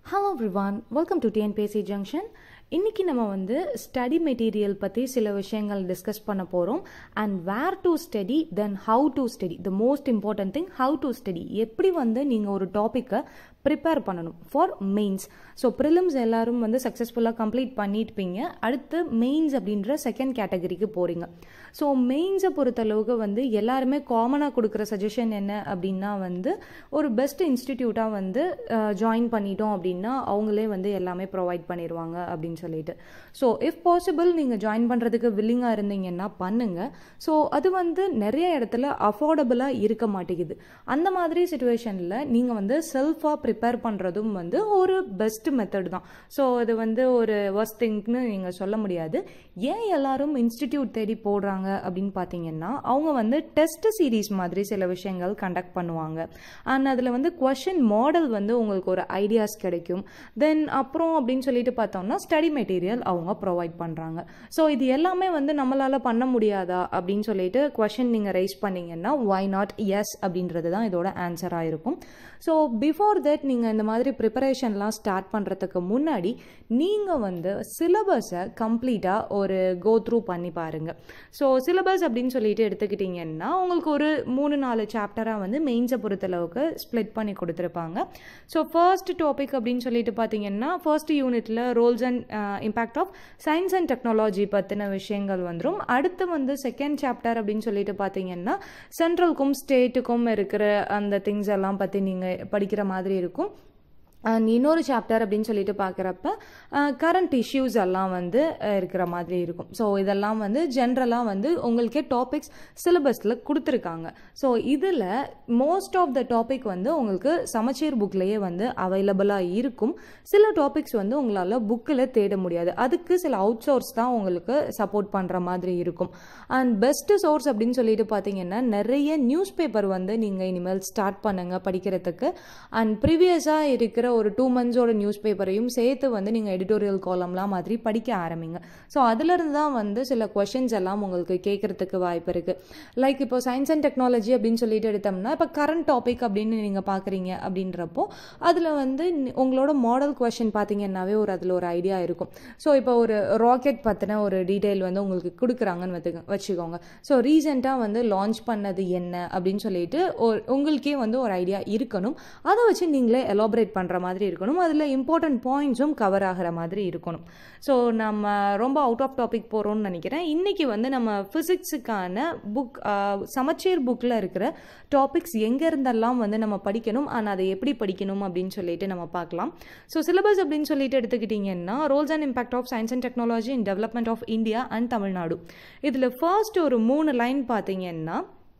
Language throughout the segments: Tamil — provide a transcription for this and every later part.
hello everyone welcome to TNPSC junction இன்னைக்கு நம்ம வந்து ஸ்டடி மெட்டீரியல் பற்றி சில விஷயங்கள் டிஸ்கஸ் பண்ண போகிறோம் and where to study then how to study the most important thing how to study எப்படி வந்து நீங்கள் ஒரு டாப்பிக்கை ப்ரிப்பேர் பண்ணணும் ஃபார் மெயின்ஸ் ஸோ ப்ரிலிம்ஸ் எல்லாரும் வந்து சக்ஸஸ்ஃபுல்லாக கம்ப்ளீட் பண்ணியிருப்பீங்க அடுத்து மெயின்ஸ் அப்படின்ற செகண்ட் கேட்டகரிக்கு போகிறீங்க ஸோ மெயின்ஸை பொறுத்தளவுக்கு வந்து எல்லாருமே காமனாக கொடுக்குற சஜஷன் என்ன அப்படின்னா வந்து ஒரு பெஸ்ட் இன்ஸ்டிடியூட்டாக வந்து ஜாயின் பண்ணிட்டோம் அப்படின்னா அவங்களே வந்து எல்லாமே ப்ரொவைட் பண்ணிடுவாங்க அப்படின்னு சொல்லிட்டு ஸோ இஃப் பாசிபிள் நீங்கள் ஜாயின் பண்ணுறதுக்கு வில்லிங்காக இருந்தீங்கன்னா பண்ணுங்கள் ஸோ அது வந்து நிறைய இடத்துல அஃபோர்டபுளாக இருக்க மாட்டேங்குது அந்த மாதிரி சுச்சுவேஷனில் நீங்கள் வந்து செல்ஃபாக ப்ரிப்பேர் பண்ணுறதும் வந்து ஒரு பெஸ்ட் மெத்தட் தான் ஸோ அது வந்து ஒரு ஒர்ஸ்ட் திங்க்னு நீங்கள் சொல்ல முடியாது ஏன் எல்லாரும் இன்ஸ்டிடியூட் தேடி போடுறாங்க அப்படின்னு பார்த்தீங்கன்னா அவங்க வந்து டெஸ்ட் சீரீஸ் மாதிரி சில விஷயங்கள் கண்டக்ட் பண்ணுவாங்க அண்ட் அதில் வந்து கொஷின் மாடல் வந்து உங்களுக்கு ஒரு ஐடியாஸ் கிடைக்கும் தென் அப்புறம் அப்படின்னு சொல்லிட்டு பார்த்தோம்னா ஸ்டடி மெட்டீரியல் அவங்க ப்ரொவைட் பண்ணுறாங்க ஸோ இது எல்லாமே வந்து நம்மளால் பண்ண முடியாதா அப்படின்னு சொல்லிட்டு கொஷின் நீங்கள் ரைஸ் பண்ணீங்கன்னா ஒய் நாட் எஸ் அப்படின்றது தான் இதோட ஆன்சராக இருக்கும் ஸோ பிஃபோர் தட் நீங்கள் இந்த மாதிரி ப்ரிப்பரேஷன்லாம் ஸ்டார்ட் பண்ணுறதுக்கு முன்னாடி நீங்கள் வந்து சிலபஸை கம்ப்ளீட்டாக ஒரு கோ த்ரூ பண்ணி பாருங்கள் ஸோ சிலபஸ் அப்படின்னு சொல்லிட்டு எடுத்துக்கிட்டிங்கன்னா உங்களுக்கு ஒரு மூணு நாலு சாப்டராக வந்து மெயின்ஸை பொறுத்தளவுக்கு ஸ்ப்ளிட் பண்ணி கொடுத்துருப்பாங்க ஸோ ஃபர்ஸ்ட் டாபிக் அப்படின்னு சொல்லிட்டு பார்த்தீங்கன்னா ஃபர்ஸ்ட் யூனிட்டில் roles and impact of science and technology பற்றின விஷயங்கள் வந்துடும் அடுத்து வந்து செகண்ட் சாப்டர் அப்படின்னு சொல்லிட்டு பார்த்தீங்கன்னா சென்ட்ரலுக்கும் ஸ்டேட்டுக்கும் இருக்கிற அந்த திங்ஸ் எல்லாம் பற்றி நீங்கள் படிக்கிற மாதிரி இருக்கும் அண்ட் இன்னொரு சாப்டர் அப்படின்னு சொல்லிட்டு பார்க்குறப்ப கரண்ட் இஷ்யூஸ் எல்லாம் வந்து இருக்கிற மாதிரி இருக்கும் ஸோ இதெல்லாம் வந்து ஜென்ரலாக வந்து உங்களுக்கே டாபிக்ஸ் சிலபஸில் கொடுத்துருக்காங்க ஸோ இதில் மோஸ்ட் ஆஃப் த டாபிக் வந்து உங்களுக்கு சமச்சீர் புக்லேயே வந்து அவைலபிளாக இருக்கும் சில டாபிக்ஸ் வந்து உங்களால் புக்கில் தேட முடியாது அதுக்கு சில அவுட் சோர்ஸ் தான் உங்களுக்கு சப்போர்ட் பண்ணுற மாதிரி இருக்கும் அண்ட் பெஸ்ட் சோர்ஸ் அப்படின்னு சொல்லிட்டு பார்த்தீங்கன்னா நிறைய நியூஸ் பேப்பர் வந்து நீங்கள் இனிமேல் ஸ்டார்ட் பண்ணுங்கள் படிக்கிறதுக்கு அண்ட் ப்ரீவியஸாக இருக்கிற ஒரு டூ மந்த்ஸோட நியூஸ் பேப்பரையும் சேர்த்து வந்து நீங்கள் எடிட்டோரியல் காலம்லாம் மாதிரி படிக்க ஆரம்பிங்க ஸோ அதுலேருந்து தான் வந்து சில கொஷின்ஸ் எல்லாம் உங்களுக்கு கேட்குறதுக்கு வாய்ப்பு இருக்குது லைக் இப்போ சயின்ஸ் அண்ட் டெக்னாலஜி அப்படின்னு சொல்லிட்டு எடுத்தோம்னா இப்போ கரண்ட் டாபிக் அப்படின்னு நீங்கள் பார்க்குறீங்க அப்படின்றப்போ அதில் வந்து உங்களோட மாடல் கொஷின் பார்த்தீங்கன்னாவே ஒரு அதில் ஒரு ஐடியா இருக்கும் ஸோ இப்போ ஒரு ராக்கெட் பற்றின ஒரு டீட்டெயில் வந்து உங்களுக்கு கொடுக்குறாங்கன்னு வச்சுக்க வச்சுக்கோங்க ஸோ ரீசெண்டாக வந்து லான்ச் பண்ணது என்ன அப்படின்னு சொல்லிட்டு ஒரு உங்களுக்கே வந்து ஒரு ஐடியா இருக்கணும் அதை வச்சு நீங்களே எலாபரேட் பண்ணுற மாதிரி இருக்கணும் அதில் இம்பார்ட்டன்ட் பாயிண்ட்ஸும் கவர் ஆகிற மாதிரி இருக்கணும் ஸோ நம்ம ரொம்ப அவுட் ஆஃப் டாபிக் போகிறோம்னு நினைக்கிறேன் இன்றைக்கி வந்து நம்ம ஃபிசிக்ஸுக்கான புக் சமச்சீர் புக்கில் இருக்கிற டாபிக்ஸ் எங்கே இருந்தெல்லாம் வந்து நம்ம படிக்கணும் ஆனால் அதை எப்படி படிக்கணும் அப்படின்னு சொல்லிட்டு நம்ம பார்க்கலாம் ஸோ சிலபஸ் அப்படின்னு சொல்லிட்டு எடுத்துக்கிட்டிங்கன்னா roles and impact of science and technology in development of India and Tamil Nadu இதில் ஃபர்ஸ்ட் ஒரு மூணு லைன் பார்த்தீங்கன்னா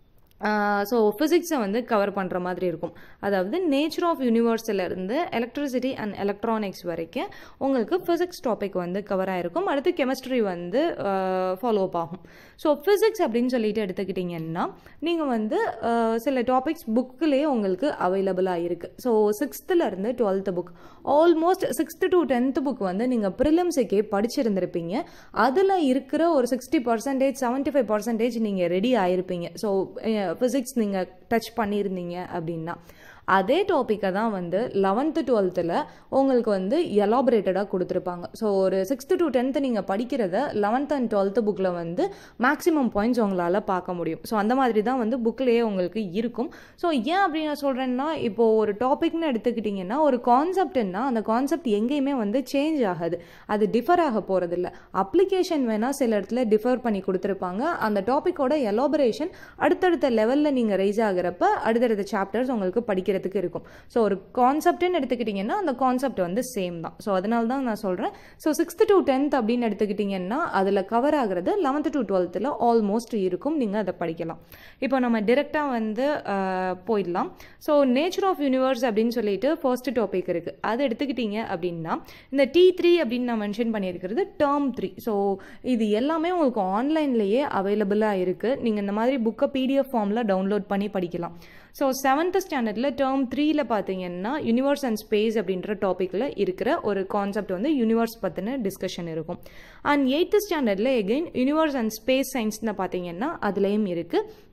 ஸோ ஃபிசிக்ஸை வந்து கவர் பண்ணுற மாதிரி இருக்கும் அதாவது நேச்சர் ஆஃப் யூனிவர்ஸிலேருந்து எலக்ட்ரிசிட்டி அண்ட் எலக்ட்ரானிக்ஸ் வரைக்கும் உங்களுக்கு ஃபிசிக்ஸ் டாபிக் வந்து கவர் ஆகிருக்கும் அடுத்து கெமிஸ்ட்ரி வந்து ஃபாலோ அப் ஆகும் ஸோ ஃபிசிக்ஸ் அப்படின்னு சொல்லிட்டு எடுத்துக்கிட்டிங்கன்னா நீங்கள் வந்து சில டாபிக்ஸ் புக்கிலேயே உங்களுக்கு அவைலபிளாக இருக்குது ஸோ சிக்ஸ்த்துலேருந்து twelfth book almost sixth to tenth book வந்து நீங்கள் ப்ரிலிம்ஸுக்கே படிச்சிருந்திருப்பீங்க அதில் இருக்கிற ஒரு sixty percentage seventy five percentage நீங்கள் ரெடி ஆயிருப்பீங்க ஸோ ஃபிசிக்ஸ் நீங்கள் டச் பண்ணியிருந்தீங்க அப்படின்னா அதே டாப்பிக்கை தான் வந்து லெவன்த்து டுவெல்த்தில் உங்களுக்கு வந்து எலாபரேட்டடாக கொடுத்துருப்பாங்க ஸோ ஒரு சிக்ஸ்த்து டு டென்த்து நீங்கள் படிக்கிறத லெவன்த் அண்ட் டுவெல்த்து புக்கில் வந்து மேக்ஸிமம் பாயிண்ட்ஸ் உங்களால் பார்க்க முடியும் ஸோ அந்த மாதிரி தான் வந்து புக்லேயே உங்களுக்கு இருக்கும் ஸோ ஏன் அப்படி நான் சொல்கிறேன்னா இப்போது ஒரு டாபிக்னு எடுத்துக்கிட்டிங்கன்னா ஒரு கான்செப்ட்னா அந்த கான்செப்ட் எங்கேயுமே வந்து சேஞ்ச் ஆகாது அது டிஃபர் ஆக போகிறதில்ல அப்ளிகேஷன் வேணால் சில இடத்துல டிஃபர் பண்ணி கொடுத்துருப்பாங்க அந்த டாப்பிக்கோட எலாபரேஷன் அடுத்தடுத்த லெவலில் நீங்கள் ரைஸ் ஆகிறப்ப அடுத்தடுத்த சாப்டர்ஸ் உங்களுக்கு படிக்கிற படிக்கிறதுக்கு இருக்கும் ஸோ ஒரு கான்செப்ட்னு எடுத்துக்கிட்டிங்கன்னா அந்த கான்செப்ட் வந்து சேம் தான் ஸோ அதனால தான் நான் சொல்கிறேன் ஸோ சிக்ஸ்த்து டு டென்த் அப்படின்னு எடுத்துக்கிட்டிங்கன்னா அதில் கவர் ஆகிறது லெவன்த்து டு டுவெல்த்தில் ஆல்மோஸ்ட் இருக்கும் நீங்கள் அதை படிக்கலாம் இப்போ நம்ம டிரெக்டாக வந்து போயிடலாம் ஸோ நேச்சர் ஆஃப் யூனிவர்ஸ் அப்படின்னு சொல்லிட்டு ஃபர்ஸ்ட் டாபிக் இருக்குது அது எடுத்துக்கிட்டிங்க அப்படின்னா இந்த டி த்ரீ அப்படின்னு நான் மென்ஷன் பண்ணியிருக்கிறது டேர்ம் த்ரீ ஸோ இது எல்லாமே உங்களுக்கு ஆன்லைன்லேயே அவைலபிளாக இருக்குது நீங்கள் இந்த மாதிரி புக்கை பிடிஎஃப் ஃபார்மில் டவுன்லோட் பண்ணி படிக்கலாம் ஸோ செவன்த் ஸ்டாண்டர்டில் டேர்ம் த்ரீல பார்த்தீங்கன்னா யூனிவர்ஸ் அண்ட் ஸ்பேஸ் அப்படின்ற டாப்பிக்கில் இருக்கிற ஒரு கான்செப்ட் வந்து யூனிவர்ஸ் பற்றின டிஸ்கஷன் இருக்கும் அண்ட் எயித்து ஸ்டாண்டர்டில் எகெயின் யூனிவர்ஸ் அண்ட் ஸ்பேஸ் சயின்ஸ்னு பார்த்தீங்கன்னா அதுலேயும் இருக்குது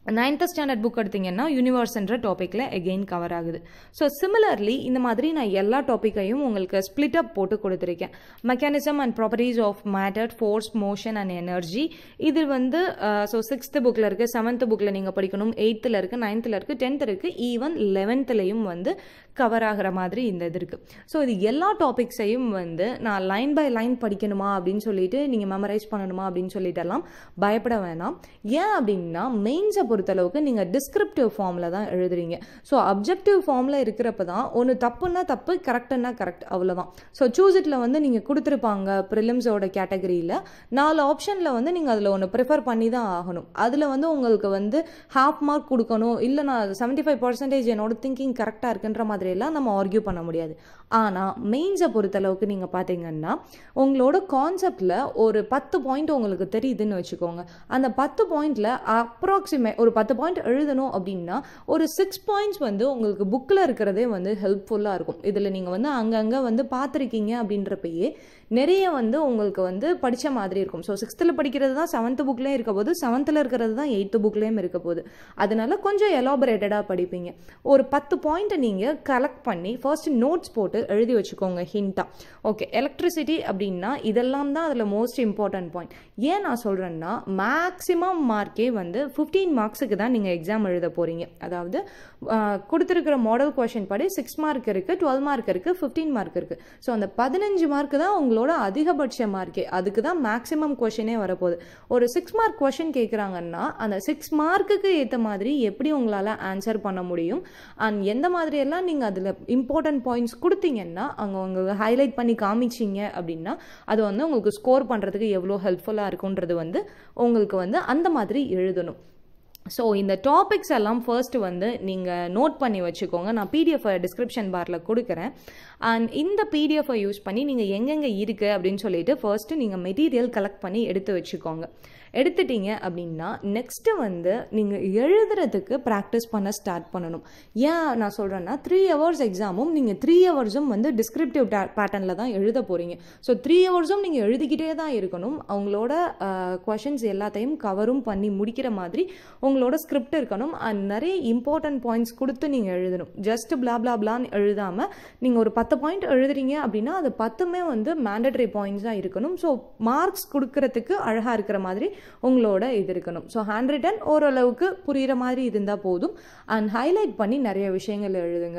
நைன்த்து ஸ்டாண்டர்ட் புக் எடுத்தீங்கன்னா யூனிவர்ஸ்ன்ற டாப்பிக்கில் எகெயின் கவர் ஆகுது ஸோ சிமிலர்லி இந்த மாதிரி நான் எல்லா டாப்பிக்கையும் உங்களுக்கு ஸ்பிளிட் அப் போட்டு கொடுத்துருக்கேன் mechanism and properties of matter force motion and energy இது வந்து ஸோ சிக்ஸ்த்து புக்கில் இருக்குது செவன்த்து புக்கில் நீங்கள் படிக்கணும் எயித்தில் இருக்குது நைன்த்தில் இருக்குது டென்த் இருக்குது ஈவன் லெவன்த்துலேயும் வந்து கவர் ஆகிற மாதிரி இந்த இது இருக்குது ஸோ இது எல்லா டாபிக்ஸையும் வந்து நான் லைன் பை லைன் படிக்கணுமா அப்படின்னு சொல்லிட்டு நீங்கள் மெமரைஸ் பண்ணணுமா அப்படின்னு சொல்லிட்டு எல்லாம் பயப்பட வேணாம் ஏன் அப்படின்னா மெயின்ஸை பொறுத்தளவுக்கு நீங்கள் டிஸ்கிரிப்டிவ் ஃபார்மில் தான் எழுதுறீங்க ஸோ அப்ஜெக்டிவ் ஃபார்மில் இருக்கிறப்ப தான் ஒன்று தப்புன்னா தப்பு கரெக்டுன்னா கரெக்ட் அவ்வளோதான் ஸோ சூஸ் இட்டில் வந்து நீங்கள் கொடுத்துருப்பாங்க ப்ரிலிம்ஸோட கேட்டகரியில் நாலு ஆப்ஷனில் வந்து நீங்கள் அதில் ஒன்று ப்ரிஃபர் பண்ணி தான் ஆகணும் அதில் வந்து உங்களுக்கு வந்து ஹாஃப் மார்க் கொடுக்கணும் இல்லை நான் செவன்ட்டி ஃபைவ் பர்சன்டேஜ் என்னோட திங்கிங் கரெக்டாக இருக்குன்ற மாதிரியெல்லாம் நம்ம ஆர்கியூ பண்ண முடியாது ஆனால் மெயின்ஸை பொறுத்தளவுக்கு நீங்கள் பார்த்தீங்கன்னா உங்களோட கான்செப்டில் ஒரு பத்து பாயிண்ட் உங்களுக்கு தெரியுதுன்னு வச்சுக்கோங்க அந்த பத்து பாயிண்டில் அப்ராக்சிமேட் ஒரு பத்து பாயிண்ட் எழுதணும் அப்படின்னா ஒரு சிக்ஸ் பாயிண்ட்ஸ் வந்து உங்களுக்கு புக்கில் இருக்கிறதே வந்து ஹெல்ப்ஃபுல்லாக இருக்கும் இதில் நீங்கள் வந்து அங்கங்கே வந்து பார்த்துருக்கீங்க அப்படின்றப்பயே நிறைய வந்து உங்களுக்கு வந்து படித்த மாதிரி இருக்கும் ஸோ சிக்ஸ்த்தில் படிக்கிறது தான் செவன்த்து புக்லேயும் இருக்க போது செவன்த்தில் இருக்கிறது தான் எயித்து புக்லேயும் இருக்க போகுது அதனால கொஞ்சம் எலாபரேட்டடாக படிப்பீங்க ஒரு பத்து பாயிண்ட்டை நீங்கள் கலெக்ட் பண்ணி ஃபர்ஸ்ட் நோட்ஸ் போட்டு எழுதி வச்சுக்கோங்க ஹிண்ட்டாக ஓகே எலக்ட்ரிசிட்டி அப்படின்னா இதெல்லாம் தான் அதில் மோஸ்ட் இம்பார்ட்டன்ட் பாயிண்ட் ஏன் நான் சொல்கிறேன்னா மேக்ஸிமம் மார்க்கே வந்து ஃபிஃப்டீன் மார்க்ஸுக்கு தான் நீங்கள் எக்ஸாம் எழுத போகிறீங்க அதாவது கொடுத்துருக்கிற மாடல் கொஷின் படி சிக்ஸ் மார்க் இருக்குது டுவெல் மார்க் இருக்குது ஃபிஃப்டீன் மார்க் இருக்குது ஸோ அந்த பதினஞ்சு மார்க் தான் உங்களோட அதிகபட்ச மார்க்கே அதுக்கு தான் மேக்ஸிமம் கொஷினே வரப்போகுது ஒரு சிக்ஸ் மார்க் கொஷின் கேட்குறாங்கன்னா அந்த சிக்ஸ் மார்க்குக்கு ஏற்ற மாதிரி எப்படி உங்களால் ஆன்சர் பண்ண முடியும் அண்ட் எந்த மாதிரியெல்லாம் நீங்கள் அதில் இம்பார்ட்டன்ட் பாயிண்ட்ஸ் கொடுத்தீங்கன்னா அங்கே உங்களுக்கு ஹைலைட் பண்ணி காமிச்சிங்க அப்படின்னா அது வந்து உங்களுக்கு ஸ்கோர் பண்ணுறதுக்கு எவ்வளோ ஹெல்ப்ஃபுல்லாக இருக்குன்றது வந்து உங்களுக்கு வந்து அந்த மாதிரி எழுதணும் ஸோ இந்த டாபிக்ஸ் எல்லாம் ஃபர்ஸ்ட் வந்து நீங்கள் நோட் பண்ணி வச்சுக்கோங்க நான் பிடிஎஃப் டிஸ்கிரிப்ஷன் பாரில் கொடுக்குறேன் அண்ட் இந்த பிடிஎஃபை யூஸ் பண்ணி நீங்கள் எங்கெங்கே இருக்குது அப்படின்னு சொல்லிட்டு ஃபர்ஸ்ட்டு நீங்கள் மெட்டீரியல் கலெக்ட் பண்ணி எடுத்து வச்சுக்கோங்க எடுத்துட்டீங்க அப்படின்னா நெக்ஸ்ட்டு வந்து நீங்கள் எழுதுறதுக்கு ப்ராக்டிஸ் பண்ண ஸ்டார்ட் பண்ணணும் ஏன் நான் சொல்கிறேன்னா த்ரீ ஹவர்ஸ் எக்ஸாமும் நீங்கள் த்ரீ ஹவர்ஸும் வந்து டிஸ்கிரிப்டிவ் பேட்டர்னில் தான் எழுத போகிறீங்க ஸோ த்ரீ ஹவர்ஸும் நீங்கள் எழுதிக்கிட்டே தான் இருக்கணும் அவங்களோட கொஷின்ஸ் எல்லாத்தையும் கவரும் பண்ணி முடிக்கிற மாதிரி உங்களோட ஸ்கிரிப்ட் இருக்கணும் அண்ட் நிறைய இம்பார்ட்டன்ட் பாயிண்ட்ஸ் கொடுத்து நீங்கள் எழுதணும் ஜஸ்ட் பிளா பிளா பிளான்னு எழுதாமல் நீங்கள் ஒரு பத்து பாயிண்ட் எழுதுறீங்க அப்படின்னா அது பத்துமே வந்து மேண்டட்ரி பாயிண்ட்ஸாக இருக்கணும் ஸோ மார்க்ஸ் கொடுக்கறதுக்கு அழகாக இருக்கிற மாதிரி உங்களோட இது இருக்கணும் ஸோ ஹேண்ட் ரிட்டன் ஓரளவுக்கு புரிகிற மாதிரி இருந்தால் போதும் அண்ட் ஹைலைட் பண்ணி நிறைய விஷயங்கள் எழுதுங்க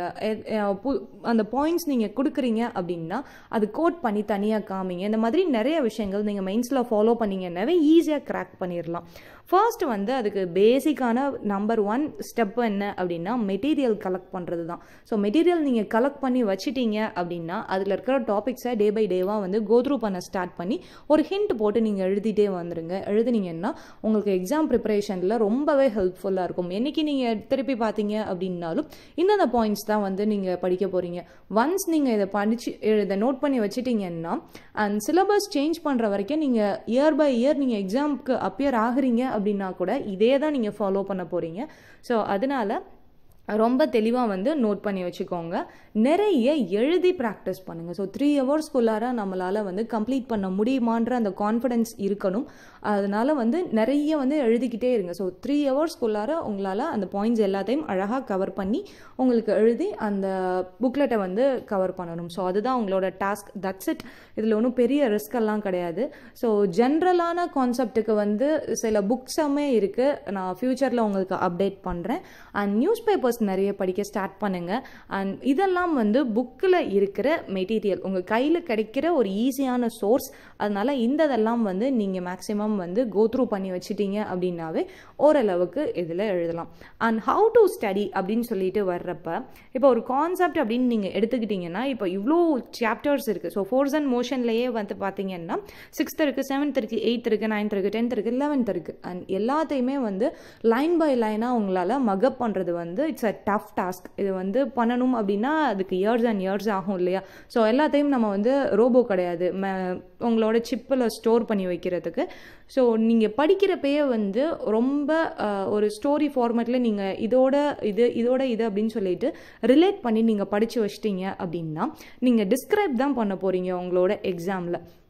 அந்த பாயிண்ட்ஸ் நீங்கள் கொடுக்குறீங்க அப்படின்னா அது கோட் பண்ணி தனியாக காமிங்க இந்த மாதிரி நிறைய விஷயங்கள் நீங்கள் மைண்ட்ஸில் ஃபாலோ பண்ணீங்கன்னாவே ஈஸியாக கிராக் பண்ணிடலாம் ஃபர்ஸ்ட் வந்து அதுக்கு பேசிக்கான நம்பர் ஒன் ஸ்டெப் என்ன அப்படின்னா மெட்டீரியல் கலெக்ட் பண்ணுறது தான் ஸோ மெட்டீரியல் நீங்கள் கலெக்ட் பண்ணி வச்சிட்டீங்க அப்படின்னா அதில் இருக்கிற டாபிக்ஸை டே பை டேவாக வந்து கோத்ரூ பண்ண ஸ்டார்ட் பண்ணி ஒரு ஹிண்ட் போட்டு நீங்கள் எழுதிட்டே வந்துருங்க எழுதுனீங்கன்னா உங்களுக்கு எக்ஸாம் ப்ரிப்பரேஷனில் ரொம்பவே ஹெல்ப்ஃபுல்லாக இருக்கும் என்றைக்கு நீங்கள் திருப்பி பார்த்தீங்க அப்படின்னாலும் இந்தந்த பாயிண்ட்ஸ் தான் வந்து நீங்கள் படிக்க போகிறீங்க ஒன்ஸ் நீங்கள் இதை படித்து இதை நோட் பண்ணி வச்சிட்டிங்கன்னா அண்ட் சிலபஸ் சேஞ்ச் பண்ணுற வரைக்கும் நீங்கள் இயர் பை இயர் நீங்கள் எக்ஸாமுக்கு அப்பியர் ஆகுறீங்க அப்படின்னா கூட இதே தான் நீங்கள் ஃபாலோ பண்ண போகிறீங்க ஸோ அதனால் ரொம்ப தெளிவாக வந்து நோட் பண்ணி வச்சுக்கோங்க நிறைய எழுதி ப்ராக்டிஸ் பண்ணுங்கள் ஸோ த்ரீ ஹவர்ஸ்க்குள்ளார நம்மளால் வந்து கம்ப்ளீட் பண்ண முடியுமான்ற அந்த கான்ஃபிடென்ஸ் இருக்கணும் அதனால் வந்து நிறைய வந்து எழுதிக்கிட்டே இருங்க ஸோ த்ரீ ஹவர்ஸ்க்குள்ளார உங்களால் அந்த பாயிண்ட்ஸ் எல்லாத்தையும் அழகாக கவர் பண்ணி உங்களுக்கு எழுதி அந்த புக்லெட்டை வந்து கவர் பண்ணணும் ஸோ அதுதான் உங்களோட டாஸ்க் தட்ஸ் இட் இதில் ஒன்றும் பெரிய ரிஸ்க் எல்லாம் கிடையாது ஸோ ஜென்ரலான கான்செப்ட்டுக்கு வந்து சில புக்ஸாமே இருக்குது நான் ஃப்யூச்சரில் உங்களுக்கு அப்டேட் பண்ணுறேன் அண்ட் நியூஸ் பேப்பர்ஸ் நிறைய படிக்க ஸ்டார்ட் பண்ணுங்கள் அண்ட் இதெல்லாம் வந்து புக்கில் இருக்கிற மெட்டீரியல் உங்கள் கையில் கிடைக்கிற ஒரு ஈஸியான சோர்ஸ் அதனால் இந்த இதெல்லாம் வந்து நீங்கள் மேக்ஸிமம் வந்து கோத்ரூ பண்ணி வச்சிட்டீங்க அப்படின்னாவே ஓரளவுக்கு இதில் எழுதலாம் அண்ட் ஹவு டு ஸ்டடி அப்படின்னு சொல்லிட்டு வர்றப்ப இப்போ ஒரு கான்செப்ட் அப்படின்னு நீங்கள் எடுத்துக்கிட்டிங்கன்னா இப்போ இவ்வளோ சாப்டர்ஸ் இருக்குது ஸோ ஃபோர்ஸ் அண்ட் மோஷன்லேயே வந்து பார்த்தீங்கன்னா சிக்ஸ்த் இருக்குது செவன்த் இருக்குது எயித் இருக்குது நைன்த் இருக்குது டென்த் இருக்குது லெவன்த் இருக்குது அண்ட் எல்லாத்தையுமே வந்து லைன் பை லைனாக உங்களால் மகப் பண்ணுறது வந்து இட்ஸ் அ டஃப் டாஸ்க் இது வந்து பண்ணணும் அப்படின்னா அதுக்கு இயர்ஸ் அண்ட் இயர்ஸ் ஆகும் இல்லையா ஸோ எல்லாத்தையும் நம்ம வந்து ரோபோ கிடையாது உங்களோட சிப்பில் ஸ்டோர் பண்ணி வைக்கிறதுக்கு ஸோ நீங்கள் படிக்கிறப்பயே வந்து ரொம்ப ஒரு ஸ்டோரி ஃபார்மேட்டில் நீங்கள் இதோட இது இதோட இது அப்படின்னு சொல்லிட்டு ரிலேட் பண்ணி நீங்கள் படித்து வச்சிட்டீங்க அப்படின்னா நீங்கள் டிஸ்கிரைப் தான் பண்ண போகிறீங்க உங்களோட எக்ஸாமில்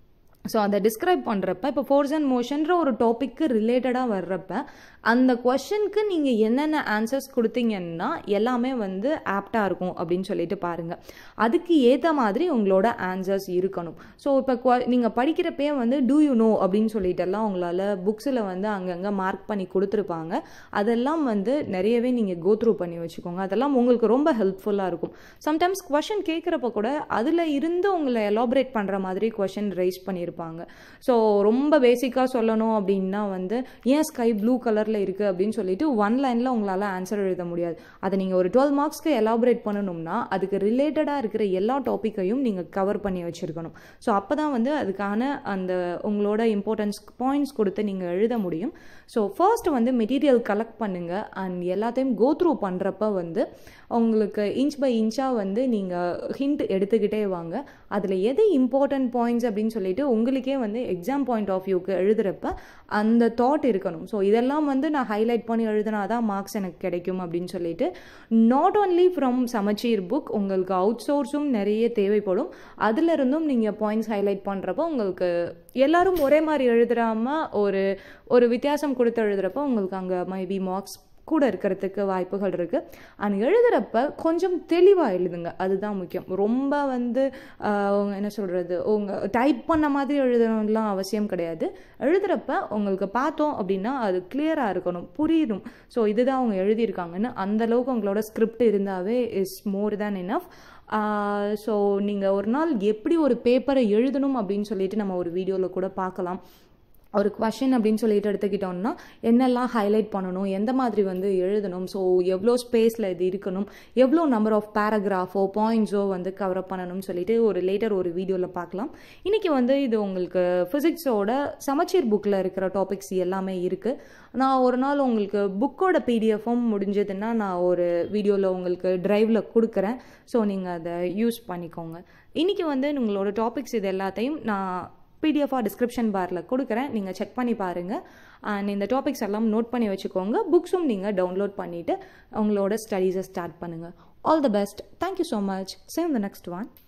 ஸோ அதை டிஸ்கிரைப் பண்ணுறப்ப இப்போ ஃபோர்ஸ் அண்ட் மோஷன்ற ஒரு டாப்பிக்கு ரிலேட்டடாக வர்றப்ப அந்த கொஷனுக்கு நீங்கள் என்னென்ன ஆன்சர்ஸ் கொடுத்தீங்கன்னா எல்லாமே வந்து ஆப்டாக இருக்கும் அப்படின்னு சொல்லிட்டு பாருங்கள் அதுக்கு ஏற்ற மாதிரி உங்களோட ஆன்சர்ஸ் இருக்கணும் ஸோ இப்போ நீங்கள் படிக்கிறப்பே வந்து டூ யூ நோ அப்படின்னு சொல்லிட்டெல்லாம் உங்களால் புக்ஸில் வந்து அங்கங்கே மார்க் பண்ணி கொடுத்துருப்பாங்க அதெல்லாம் வந்து நிறையவே நீங்கள் கோ த்ரூ பண்ணி வச்சுக்கோங்க அதெல்லாம் உங்களுக்கு ரொம்ப ஹெல்ப்ஃபுல்லாக இருக்கும் சம்டைம்ஸ் கொஷின் கேட்குறப்ப கூட அதில் இருந்து உங்களை எலாபரேட் பண்ணுற மாதிரி கொஷின் ரைஸ் பண்ணியிருப்பாங்க ஸோ ரொம்ப பேசிக்காக சொல்லணும் அப்படின்னா வந்து ஏன் ஸ்கை ப்ளூ கலரில் இருக்குது அப்படின்னு சொல்லிட்டு ஒன் லைனில் உங்களால் ஆன்சர் எழுத முடியாது அதை நீங்கள் ஒரு டுவெல் மார்க்ஸ்க்கு எலாபரேட் பண்ணணும்னா அதுக்கு ரிலேட்டடாக இருக்கிற எல்லா டாப்பிக்கையும் நீங்கள் கவர் பண்ணி வச்சுருக்கணும் ஸோ அப்போ தான் வந்து அதுக்கான அந்த உங்களோட இம்பார்ட்டன்ஸ் பாயிண்ட்ஸ் கொடுத்து நீங்கள் எழுத முடியும் ஸோ ஃபர்ஸ்ட் வந்து மெட்டீரியல் கலெக்ட் பண்ணுங்கள் அண்ட் எல்லாத்தையும் கோ த்ரூ பண்ணுறப்ப வந்து உங்களுக்கு இன்ச் பை இன்ச்சாக வந்து நீங்கள் ஹிண்ட் எடுத்துக்கிட்டே வாங்க அதில் எது இம்பார்ட்டன்ட் பாயிண்ட்ஸ் அப்படின்னு சொல்லிட்டு உங்களுக்கே வந்து எக்ஸாம் பாயிண்ட் ஆஃப் வியூக்கு எழுதுகிறப்ப அந்த தாட் இருக்கணும் ஸோ இதெல்லாம் வந்து நான் ஹைலைட் பண்ணி எழுதினா தான் மார்க்ஸ் எனக்கு கிடைக்கும் அப்படின்னு சொல்லிட்டு நாட் ஓன்லி ஃப்ரம் சமச்சீர் புக் உங்களுக்கு அவுட் சோர்ஸும் நிறைய தேவைப்படும் அதிலிருந்தும் நீங்கள் பாயிண்ட்ஸ் ஹைலைட் பண்ணுறப்போ உங்களுக்கு எல்லாரும் ஒரே மாதிரி எழுதுறாமல் ஒரு ஒரு வித்தியாசம் கொடுத்து எழுதுகிறப்போ உங்களுக்கு அங்கே மேபி மார்க்ஸ் கூட இருக்கிறதுக்கு வாய்ப்புகள் இருக்குது அண்ட் எழுதுகிறப்ப கொஞ்சம் தெளிவாக எழுதுங்க அதுதான் முக்கியம் ரொம்ப வந்து என்ன சொல்கிறது உங்கள் டைப் பண்ண மாதிரி எழுதணும்லாம் அவசியம் கிடையாது எழுதுகிறப்ப உங்களுக்கு பார்த்தோம் அப்படின்னா அது கிளியராக இருக்கணும் புரியணும் ஸோ இதுதான் அவங்க எழுதியிருக்காங்கன்னு அந்தளவுக்கு உங்களோட ஸ்கிரிப்ட் இருந்தாவே is more than enough so நீங்கள் ஒரு நாள் எப்படி ஒரு பேப்பரை எழுதணும் அப்படின்னு சொல்லிட்டு நம்ம ஒரு வீடியோவில் கூட பார்க்கலாம் ஒரு கொஷின் அப்படின்னு சொல்லிட்டு எடுத்துக்கிட்டோம்னா என்னெல்லாம் ஹைலைட் பண்ணணும் எந்த மாதிரி வந்து எழுதணும் ஸோ எவ்வளோ ஸ்பேஸில் இது இருக்கணும் எவ்வளோ நம்பர் ஆஃப் பேராகிராஃபோ பாயிண்ட்ஸோ வந்து கவர் அப் பண்ணணும்னு சொல்லிட்டு ஒரு லேட்டர் ஒரு வீடியோவில் பார்க்கலாம் இன்றைக்கி வந்து இது உங்களுக்கு ஃபிசிக்ஸோட சமச்சீர் புக்கில் இருக்கிற டாபிக்ஸ் எல்லாமே இருக்குது நான் ஒரு நாள் உங்களுக்கு புக்கோட பிடிஎஃப்பும் முடிஞ்சதுன்னா நான் ஒரு வீடியோவில் உங்களுக்கு ட்ரைவில் கொடுக்குறேன் ஸோ நீங்கள் அதை யூஸ் பண்ணிக்கோங்க இன்றைக்கி வந்து உங்களோட டாபிக்ஸ் இது எல்லாத்தையும் நான் பிடிஎஃபாக டிஸ்கிரிப்ஷன் பாரில் கொடுக்குறேன் நீங்கள் செக் பண்ணி பாருங்கள் அண்ட் இந்த டாபிக்ஸ் எல்லாம் நோட் பண்ணி வச்சுக்கோங்க புக்ஸும் நீங்கள் டவுன்லோட் பண்ணிவிட்டு உங்களோட ஸ்டடீஸை ஸ்டார்ட் பண்ணுங்கள் all the best thank you so much same the next one